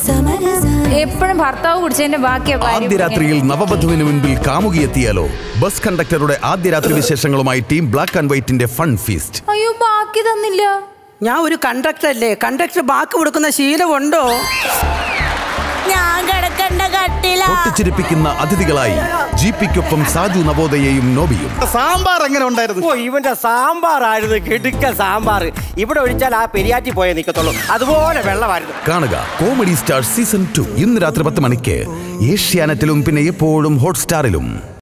എപ്പോഴും ഭർത്താവ് കുടിച്ചതിന്റെ ബാക്കിയാ ഭാര്യ ആദ്യ രാത്രിയിൽ നവവധുവിന് മുൻപിൽ കാമുകിയെത്തിയാലോ ബസ് കണ്ടക്ടറുടെ ആദ്യ രാത്രി വിശേഷങ്ങളുമായി ടീം ബ്ലാക്ക് ആൻഡ് വൈറ്റിന്റെ ഫൺ ഫീസ്റ്റ് അയ്യോ ബാക്കി തന്നില്ല ഞാൻ ഒരു കണ്ടക്ടർ അല്ലേ കണ്ടക്ടർ ബാക്ക് കൊടുക്കുന്ന ശീലമുണ്ടോ ഞാൻ കിടക്കണ്ട കട്ടില പൊട്ടിച്ചിരിപ്പിക്കുന്ന അതിഥികളായി ജി പിക്കൊപ്പം സാജു നവോദയയും നോബിയും സാമ്പാർ എങ്ങനെ ഉണ്ടായിരുന്നു ഓ ഇവന്റെ സാമ്പാറായിരുന്നു കിടുക്ക സാമ്പാർ ഇവിടെ ഒഴിച്ചാൽ ആ പെരിയാറ്റി പോയേ നിൽക്കത്തുള്ളൂ അതുപോലെ വെള്ളമായിരുന്നു കാണുക കോമഡി സ്റ്റാർ സീസൺ ടു ഇന്ന് രാത്രി പത്ത് മണിക്ക് ഏഷ്യാനെറ്റിലും പിന്നെ എപ്പോഴും ഹോട്ട്സ്റ്റാറിലും